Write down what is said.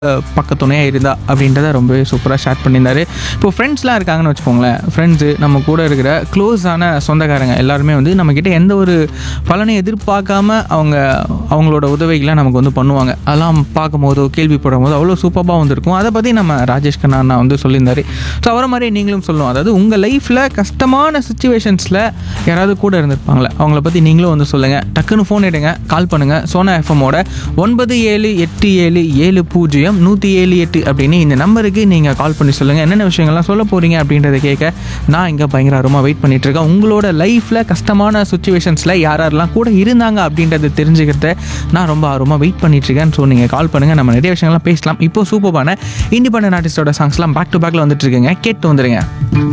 பக்கத்துணையாக இருந்தா அப்படின்றத ரொம்பவே சூப்பராக ஷேர் பண்ணியிருந்தாரு இப்போ ஃப்ரெண்ட்ஸ்லாம் இருக்காங்கன்னு வச்சுக்கோங்களேன் ஃப்ரெண்ட்ஸு நம்ம கூட இருக்கிற க்ளோஸான சொந்தக்காரங்க எல்லாருமே வந்து நம்மக்கிட்ட எந்த ஒரு பலனை எதிர்பார்க்காம அவங்க அவங்களோட உதவிகளை நமக்கு வந்து பண்ணுவாங்க அதெல்லாம் பார்க்கும்போதோ கேள்விப்படும் போது அவ்வளோ சூப்பராக வந்திருக்கும் அதை பற்றி நம்ம ராஜேஷ் கண்ணா அண்ணா வந்து சொல்லியிருந்தாரு ஸோ அவரை மாதிரி நீங்களும் சொல்லணும் அதாவது உங்கள் லைஃப்பில் கஷ்டமான சுச்சுவேஷன்ஸில் யாராவது கூட இருந்திருப்பாங்களே அவங்கள பற்றி நீங்களும் வந்து சொல்லுங்கள் டக்குன்னு ஃபோன் எடுங்க கால் பண்ணுங்கள் சோனா எஃப்எம்மோட ஒன்பது ஏழு எட்டு ஏழு ஏழு பூஜ்ஜியம் நூற்றி ஏழு எட்டு அப்படின்னு இந்த நம்பருக்கு நீங்கள் கால் பண்ணி சொல்லுங்கள் என்னென்ன விஷயங்கள்லாம் சொல்ல போகிறீங்க அப்படின்றத கேட்க நான் இங்கே பயங்கர ஆர்வமாக வெயிட் பண்ணிட்டு இருக்கேன் உங்களோட லைஃப்பில் கஷ்டமான சுச்சுவேஷன்ஸில் யார் யாரெல்லாம் கூட இருந்தாங்க அப்படின்றத தெரிஞ்சுக்கிறத நான் ரொம்ப ஆர்வமாக வெயிட் பண்ணிட்டு இருக்கேன் ஸோ நீங்கள் கால் பண்ணுங்கள் நம்ம நிறைய விஷயங்கள்லாம் பேசலாம் இப்போ சூப்பரான இண்டிபெண்டன்ட் ஆர்டிஸ்டோட சாங்ஸ்லாம் பேக் டு பேக்கில் வந்துட்டு இருக்குங்க கேட்டு வந்துடுங்க